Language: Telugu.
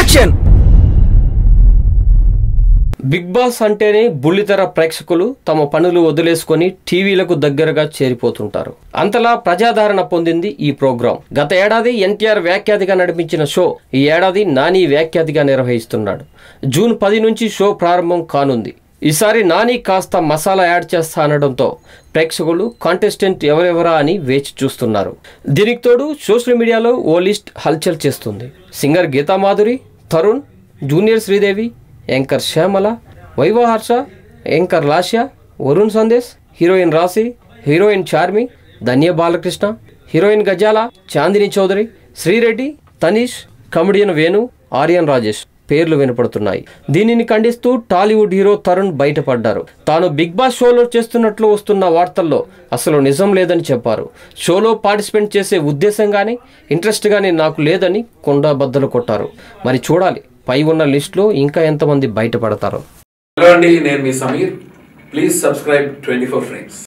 యాక్షన్ బిగ్ బాస్ అంటేనే బుల్లితెర ప్రేక్షకులు తమ పనులు వదిలేసుకొని టీవీలకు దగ్గరగా చేరిపోతుంటారు అంతలా ప్రజాదరణ పొందింది ఈ ప్రోగ్రాం గత ఏడాది ఎన్టీఆర్ వ్యాఖ్యాతిగా నడిపించిన షో ఈ ఏడాది నాని వ్యాఖ్యాతిగా నిర్వహిస్తున్నాడు జూన్ పది నుంచి షో ప్రారంభం కానుంది ఈసారి నాని కాస్త మసాలా యాడ్ చేస్తా అనడంతో ప్రేక్షకులు కాంటెస్టెంట్ ఎవరెవరా అని వేచి చూస్తున్నారు దీనికి తోడు సోషల్ మీడియాలో ఓ లిస్ట్ హల్చల్ చేస్తుంది singer Geetha Madhuri Tarun junior Sridevi anchor Shyamala Viva Harsha anchor Lasya Varun Sandesh heroine Raashi heroine Charmy Dhanya Balakrishna heroine Gajala Chandini Chowdary Sri Reddy Tanish comedian Venu Aryan Rajesh పేర్లు వినపడుతున్నాయి దీనిని ఖండిస్తూ టాలీవుడ్ హీరో తరుణ్ బయటపడ్డారు తాను బిగ్ బాస్ షోలో చేస్తున్నట్లు వస్తున్న వార్తల్లో అసలు నిజం లేదని చెప్పారు షోలో పార్టిసిపేట్ చేసే ఉద్దేశం కానీ ఇంట్రెస్ట్ కానీ నాకు లేదని కొండ బద్దలు కొట్టారు మరి చూడాలి పై ఉన్న లిస్టులో ఇంకా ఎంతమంది బయటపడతారో హలో అండి నేను మీ Sameer please subscribe twenty four frames